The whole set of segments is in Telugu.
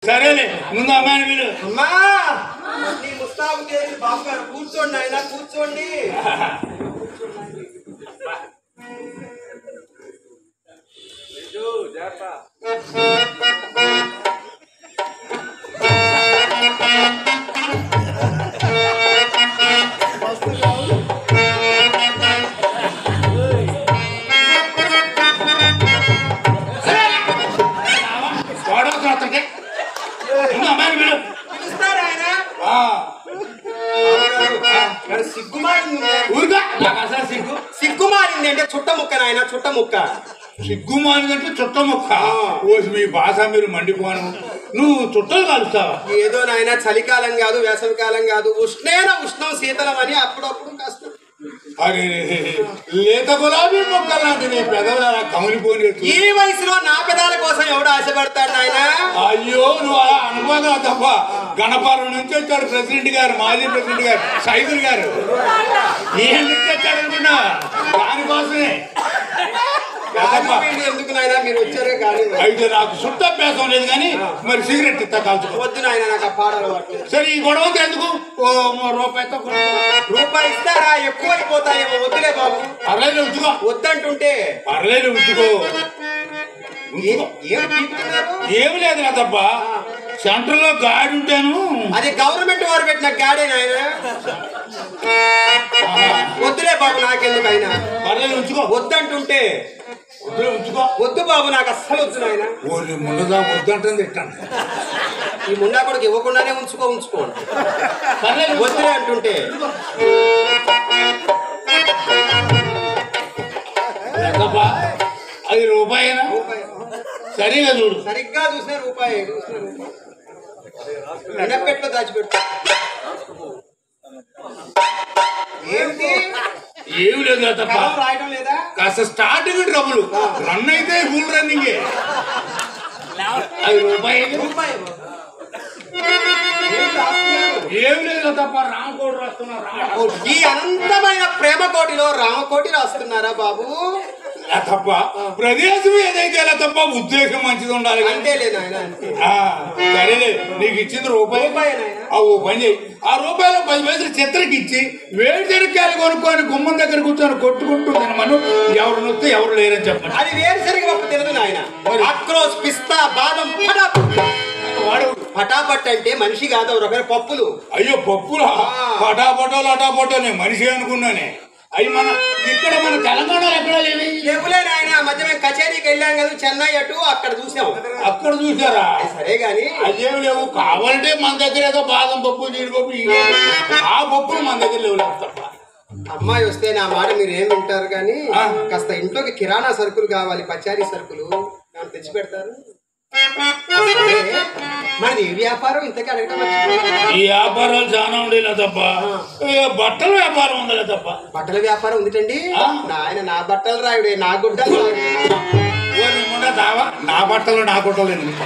సరేలే ముందు అమ్మాయిని వీలు అమ్మా నీ ముస్తాబు చేసి బాబు గారు కూర్చోండి ఆయన కూర్చోండి వాడవసరం అతనికి ముందు అమ్మాయిని వీలు పిలుస్తారా ఆయన ఆ, మరి సిగ్గుమారింది ఉంది. ఊరుగా నాకు అసలు సిగ్గు సిగ్గుమారింది అంటే చుట్ట ముక్క నాయన చుట్ట ముక్క సిగ్గు మానిదంటే చుట్ట ముక్క ఓసి మీ భాష మీరు మండిపోను నువ్వు చుట్టలు కలుస్తావా ఏదో నాయన చలికాలం కాదు వేసవి కాలం కాదు ఉష్ణేన ఉష్ణం శీతలం అని అప్పుడప్పుడు కష్టం అరే లేత గులాబీ మొక్కలు లాంటి నీ పెదవులు అలా కమిలిపోయి ఈ వయసులో నా పెదాల కోసం ఎవడు ఆశపడతాడు నాయన అయ్యో నువ్వు అలా అనుకోగా తప్ప గణపాలెం నుంచి వచ్చాడు ప్రెసిడెంట్ గారు మాజీ ప్రెసిడెంట్ గారు సైదుల్ గారు ఏం నుంచి వచ్చాడు అనుకున్నా దానికోసమే గాలి వీడి ఎందుకు నాయన మీరు వచ్చారే గాలి వీడి. అయితే నాకు సుట్టాభ్యాసం లేదు కానీ మరి సిగరెట్ ఇస్తా కాల్చుకో వద్దు నాయన నాకు ఆ పాడలు పట్టలేదు సరే ఈ గొడవ ఎందుకు ఓ మో రూపాయితో కొనుక్కో. రూపాయి ఇస్తారా ఎక్కువ అయిపోతాయేమో వద్దులే బాబు పర్లేదు ఉంచుకో వద్దంటుంటే పర్లేదు ఉంచుకో ఏ- ఉంచుకో ఏం పీకుతున్నారు? ఏమి లేదు నా తప్ప సెంటర్ లో గాడి ఉంటాను అది గవర్నమెంట్ వారు పెట్టిన గాడే నాయన వద్దులే బాబు నాకెందుకు అయినా పర్లేదు ఉంచుకో వద్దంటుంటే వద్దులే ఉంచుకో వద్దు బాబు నాకు అస్సలు వద్దు నాయన ఓరి ముందుగా వద్దంటుంది ఇట్టాను ఈ ముండా కొడుకు ఇవ్వకుండానే ఉంచుకో ఉంచుకో పర్లేదు వద్దులే అంటుంటే తప్ప అది రూపాయేనా సరిగా చూడు సరిగ్గా చూసిన రూపాయి చూసిన రూపాయి ఎండపెట్లో దాచిపెట్టు ఏమిటి ఏమి లేదు నా తప్ప కలం రాయడం లేదా కాస్త స్టార్టింగ్ ట్రబుల్ రన్ అయితే ఫుల్ రన్నింగే అది రూపాయి రూపాయి ఏం రాస్తున్నారు? ఏమి లేదు తప్ప రామకోడు రాస్తున్నా రామ ఈ అనంతమైన ప్రేమ కోటిలో రామకోటి రాస్తున్నారా బాబు ఇలా తప్ప ప్రదేశం ఏదైతే ఇలా తప్ప ఉద్దేశం మంచిది ఉండాలి కానీ అంతేలే నాయన అంతే ఆ, సరేలే నీకు ఇచ్చింది రూపాయి రూపాయి నాయన ఆ ఓ పని చేయి ఆ రూపాయలు పది పైసలు చిత్రకి ఇచ్చి వేడి చెరుకాయలు కొనుక్కొని గుమ్మం దగ్గర కూర్చొని కొట్టుకుంటూ తినమను ఎవరు నొస్తే ఎవరు లేరని చెప్పండి అది వేరుశనగ పప్పు తినదు నాయన అక్రోస్ పిస్తా బాదం పటాపట్ వాడు పటాపట్ అంటే మనిషి కాదు ఒక రకమైన పప్పులు అయ్యో పప్పులా పటాపటోలు అటాపటోనే మనిషి అనుకున్నానే అవి మన ఇక్కడ మన తెలంగాణలో ఎక్కడ లేవి లేవులే నాయన ఆ మధ్య మేము కచేరీకి వెళ్ళాం కదా చెన్నై అటు అక్కడ చూసాం అక్కడ చూసారా సరే గాని అయ్యేవి లేవు కావాలంటే మన దగ్గర ఏదో బాదం పప్పు జీడిపప్పు ఇవే. ఆ పప్పులు మన దగ్గర లేవు లేదు తప్ప అమ్మాయి వస్తే నా మాట మీరు ఏం వింటారు కానీ ఆ. కాస్త ఇంట్లోకి కిరాణా సరుకులు కావాలి పచారీ సరుకులు ఏమైనా తెచ్చి పెడతారు సరే, మనది ఏ వ్యాపారం ఇంతకీ అడగటం మర్చిపోయాను. ఈ వ్యాపారాలు చాలా ఉండేలే తప్ప ఏ బట్టల వ్యాపారం ఉందలే తప్ప బట్టల వ్యాపారం ఉందిటండి ఆ. నాయన నా బట్టలు రాయుడే నా గుడ్డలు రాయుడే. ఓ నిమ్ముండా దావా నా బట్టలు నా గుట్టలు ఎందుకు?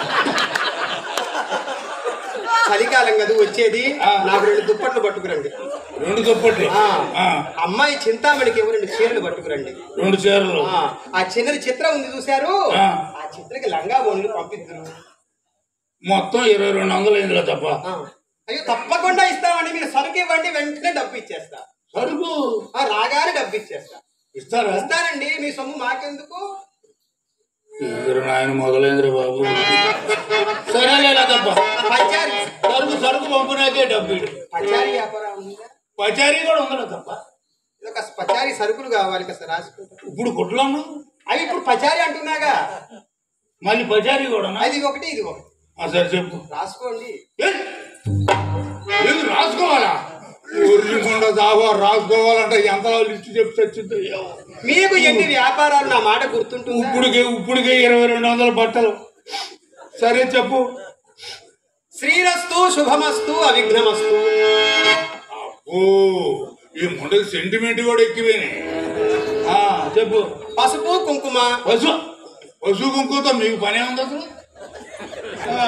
చలికాలం కదా వచ్చేది ఆ. నాకు రెండు దుప్పట్లు పట్టుకురండి రెండు దుప్పట్లు ఆ. ఆ, అమ్మాయి చింతామణికి ఏమో రెండు చీరలు పట్టుకురండి రెండు చీరలు ఆ, ఆ చిన్నది చిత్రం ఉంది చూశారు ఆ. ఆ చిత్రకి లంగా బోన్లు పంపిద్దురు మొత్తం ఇరవై రెండు వందలు అయిందిలే తప్ప ఆ. అయ్యో తప్పకుండా ఇస్తామండి మీరు సరుకు ఇవ్వండి వెంటనే డబ్బు ఇచ్చేస్తా సరుకు ఆ, రాగానే డబ్బు ఇచ్చేస్తా ఇస్తారా ఇస్తానండి మీ సొమ్ము మాకెందుకు ఇద్దరు నాయన మొదలైందిరా బాబు సరేలే తప్ప పచారీ సరుకు సరుకు పంపినాకే డబ్బు ఇడు. పచారీ వ్యాపారం ఉందా పచారీ కూడా ఉందిలే తప్ప ఇది ఒక పచారీ సరుకులు కావాలి కదా రాసుకుంటా ఇప్పుడు కుట్లు అన్నావు అవి ఇప్పుడు పచారీ అంటున్నాగా మళ్ళీ పచారీ కూడా అది ఒకటి ఇది ఒకటి సరే చెప్పు రాసుకోండి ఏయ్! ఏది రాసుకోవాలా ఊరికుండా దావా రాసుకోవాలంటే ఎంతలో లిస్ట్ చెప్పి చచ్చిందో ఏమో. మీకు ఎన్ని వ్యాపారాలు నా మాట గుర్తుంటుందా ఇప్పుడుకే ఇప్పుడుకే ఇరవై రెండు వందల బట్టలు సరే చెప్పు శ్రీరస్తు శుభమస్తు అవిఘ్నమస్తు ఓ ఈ ముండకి సెంటిమెంట్ కూడా ఎక్కువేనే ఆ, చెప్పు పసుపు కుంకుమ పశు పశు కుంకుతో మీకు పనే ఉంది అసలు ఆ,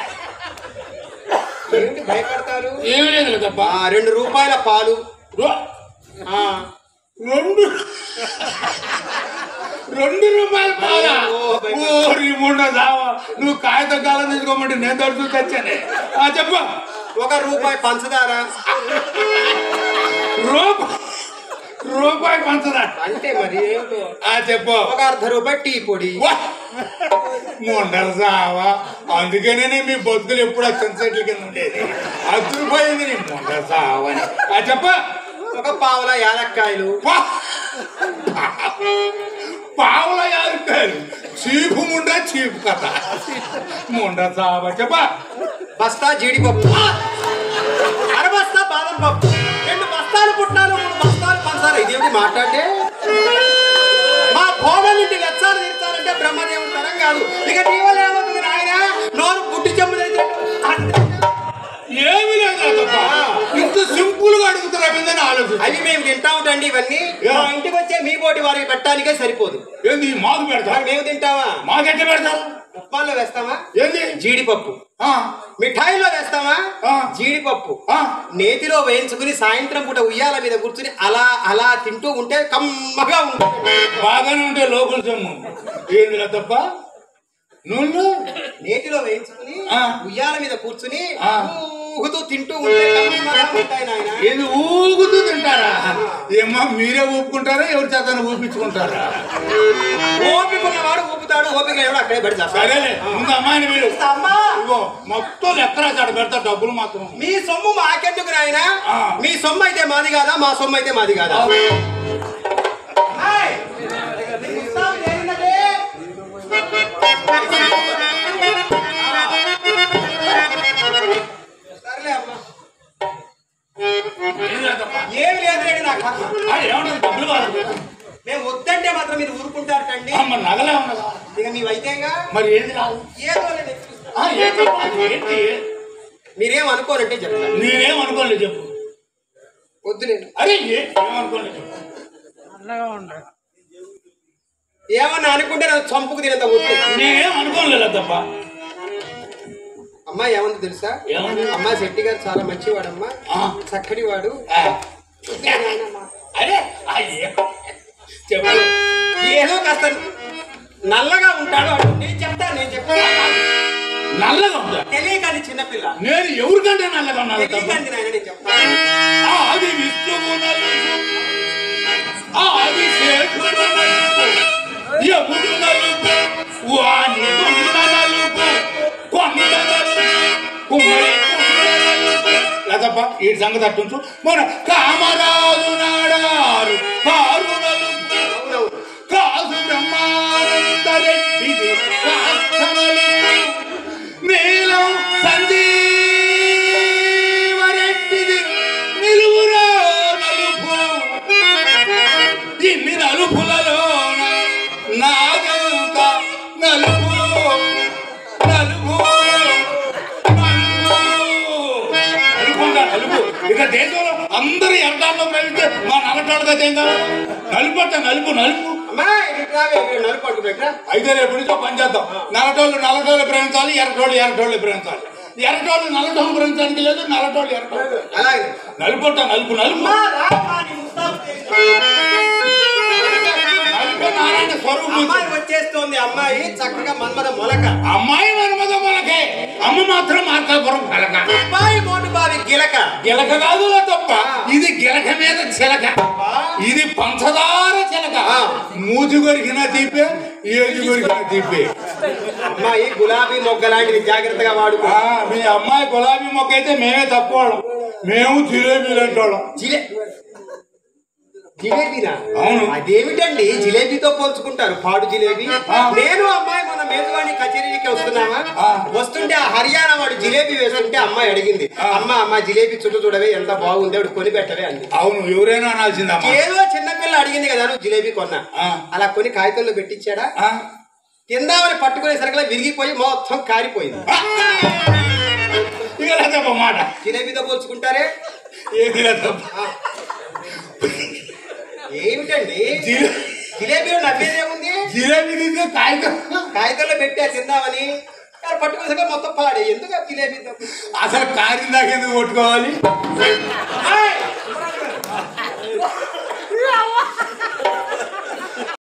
ఏమిటి భయపడతారు ఏమీ లేదు కదా తప్ప ఆ, రెండు రూపాయల పాలు రో- ఆ, రెండు రెండు రూపాయలు పాలా ఓ, భయపడ- ఓరి ముండ సావా నువ్వు కాగితం కాలం తీసుకోమంటే నేను తడుచు తెచ్చానే ఆ చెప్పు ఒక రూపాయి పంచదార రూపాయి రూపాయి పంచదా అంటే మరి ఏంటో ఆ చెప్పు ఒక అర్ధ రూపాయి టీ పొడి ముండలు సావా అందుకనే మీ బతుకులు ఎప్పుడు సన్సెట్ల కింద ఉండేది అదిరిపోయింది నీ ముండ సావని ఆ చెప్ప ఒక పావుల యాలక్కాయలు పావుల యారుకారు చీపు ముండ చీపు కథ ముండ సావా చెప్ప బస్తా జీడిపప్పు అర బస్తా బాదం పప్పు రెండు బస్తాలు పుట్టినాలు మూడు బస్తాలు పంచారు ఇదేమిటి మాట్లాడితే మా కోడలింటి వెచ్చాలు తీర్చాలంటే బ్రహ్మదేవుడు తరం కాదు ఇక నీ వల్ల ఏమవుతుంది నాయన నోరు గుడ్డి చెమ్ము తెరిచినట్టు. ఏమి లేదు తప్ప ఇంత సింపుల్ గా అడుగుతున్నా మీద ఆలోచన అవి మేము తింటాముటండి ఇవన్నీ మా ఇంటికి వచ్చే మీ పోటీ వారికి పెట్టడానికే సరిపోదు ఏంది మాకు పెడతా మరి మేము తింటామా మాకెట్ట పెడతారు ఉప్మాలో వేస్తామా ఏంది జీడిపప్పు ఆ, మిఠాయిలో వేస్తామా ఆ. జీడిపప్పు ఆ. నేతిలో వేయించుకుని సాయంత్రం పూట ఉయ్యాల మీద కూర్చుని అలా అలా తింటూ ఉంటే కమ్మగా ఉంటుంది బాగానే ఉంటే లోపల సొమ్ము ఏందిరా తప్ప నువ్వు నేతిలో వేయించుకుని ఆ. ఉయ్యాల మీద కూర్చుని ఆ. ఊగుతూ తింటూ ఉంటే కమ్మగా ఉంటాయి నాయన ఏంది ఊగుతూ తింటారా ఏమో మీరే ఊపుకుంటారా ఎవరి చేత ఊపించుకుంటారా ఓపిక ఉన్నవాడు ఊపుతాడు ఓపిక లేవాడు అక్కడే పడి చేస్తాడు. సరేలే ముందు అమ్మాయిని మీరు అమ్మా ఇగో మొత్తం లెక్కరా చాడు పెడతా డబ్బులు మాత్రం మీ సొమ్ము మాకెందుకు నాయన ఆ. మీ సొమ్ము అయితే మాది కాదా మా సొమ్ము అయితే మాది కాదా హాయ్. నీకు ఉత్సాహం ఏంటంటే? సర్లే అమ్మా. ఏందిరా తప్ప? ఏమి లేదు రేడి నా కర్మ. ఆ, ఏమంటుంది డబ్బులు కావాలి మేము వద్దంటే మాత్రం మీరు ఊరుకుంటారు కండి ఆ, మరి నగలే ఉన్నదా ఇక మీ వైద్యంగా మరి ఏది రాదు ఏదో లేదు చూస్తాం. ఆ, ఏంటి ఏంటి మీరేం అనుకోరంటే చెప్తాను నేనేం అనుకోలేదు చెప్పు వద్దులేండి అరే ఏ- ఏమనుకోలేదు చెప్పు ఏమన్నా అనుకుంటే నాకు చంపుకు తినంత వద్దు నేనేం అనుకోలేదు తప్ప అమ్మాయి ఏమంది తెలుసా ఏముంది అమ్మాయి శెట్టి గారు చాలా మంచివాడమ్మా ఆ. చక్కటి వాడు ఆ. అరే ఆ, ఏ- చెప్పు ఏదో కాస్త నల్లగా ఉంటాడు వాడు. నేను చెప్తాను నేను చెప్తాను నల్లగా ఉందా తెలియకండి చిన్నపిల్ల నేను ఎవరికంటే నల్లగా ఉన్నాను తప్ప తెలియకండి నాయన నేను చెప్తాను ఆది విష్ణువు నలుపు ఆది శేఖుడు నలుపు యముడు నలుపు వాణి దొంగ నలుపు కొండ నలుపు కుమ్మరి కుండ నలుపు లేదప్ప ఈ సంగతి అట్టుంచు మన కామరాజు నాడారు కారు నలుపు అవునవును కాసు బ్రహ్మానంద రెడ్డిది కాస్త నలుపు నీలం సంజీవరెడ్డిది నిలువురా నలుపు ఇన్ని నలుపులలోన నాగంత నలుపు నలుపు నలుపు నలుపుందా నలుపు ఇక దేశంలో అందరూ ఎరటాల్లో ప్రవేశిస్తే మా నల్లటాళ్ళుగా ఏం కావాలి నలుపు అంటే నలుపు నలుపు అమ్మాయి ఇటు రావే, ఇక్కడ నలుపు అంటు పెట్టరా అయితే రేపు నుంచో పని చేద్దాం నల్లటోళ్ళు నల్లటోళ్ళు ప్రేమించాలి ఎర్రటోళ్ళు ఎర్రటోళ్ళు ప్రేమించాలి ఎర్రటోళ్ళు నల్లటోళ్ళు ప్రేమించడానికి లేదు నల్లటోళ్ళు ఎర్రటోళ్ళు అలాగే నలుపంట నలుపు నలుపు అమ్మా, రా, అమ్మా, నీ ముస్తాబు చేసి. నలుపు నారాయణ స్వరూపం అమ్మాయి వచ్చేస్తోంది అమ్మాయి చక్కగా మన్మద మొలక అమ్మాయి మనమద మొలకే అమ్మ మాత్రం మార్కాపురం కలక అబ్బాయి మోటు బావి గిలక గిలక కాదులే తప్ప ఇది గిలక మీద చిలక ఇది పంచదార చిలక ఆ. మూతి కొరికిన తీపే ఏది కొరికిన తీపే అమ్మాయి గులాబీ మొగ్గ లాంటిది జాగ్రత్తగా వాడుకో ఆ, మీ అమ్మాయి గులాబీ మొక్క అయితే మేమే తక్కువ మేము జిలేబీలు అంటోళ్ళం జిలే జిలేబీనా అవును. అదేమిటండి జిలేబీతో పోల్చుకుంటారు పాడు జిలేబీ ఆ. నేను అమ్మాయి మన మేజువాణి కచేరీకి వస్తున్నామా ఆ. వస్తుంటే ఆ హర్యానా వాడు జిలేబీ వేస్తుంటే అమ్మాయి అడిగింది ఆ. అమ్మ అమ్మ జిలేబీ చుట్టూ చూడవే ఎంత బాగుంది ఆవిడ కొని పెట్టవే అంది అవును ఎవరైనా అనాల్సిందమ్మా ఏదో చిన్నపిల్ల అడిగింది కదా నువ్వు జిలేబీ కొన్నా ఆ. అలా కొని కాగితంలో పెట్టించాడా ఆ? తిందామని పట్టుకునేసరికి విరిగిపోయి మొత్తం కారిపోయింది ఇక లేదప్ప మాట జిలేబీతో పోల్చుకుంటారే ఏది లేదప్ప ఏమిటండి జిలే- జిలేబీలో నవ్వేదేముంది జిలేబీ తీసే కాగితం కాగితంలో పెట్టా తిందామని కానీ పట్టుకునేసరికి మొత్తం పాడే ఎందుకు ఆ జిలేబీ అసలు కారిందాక ఎందుకు కొట్టుకోవాలి ఏయ్!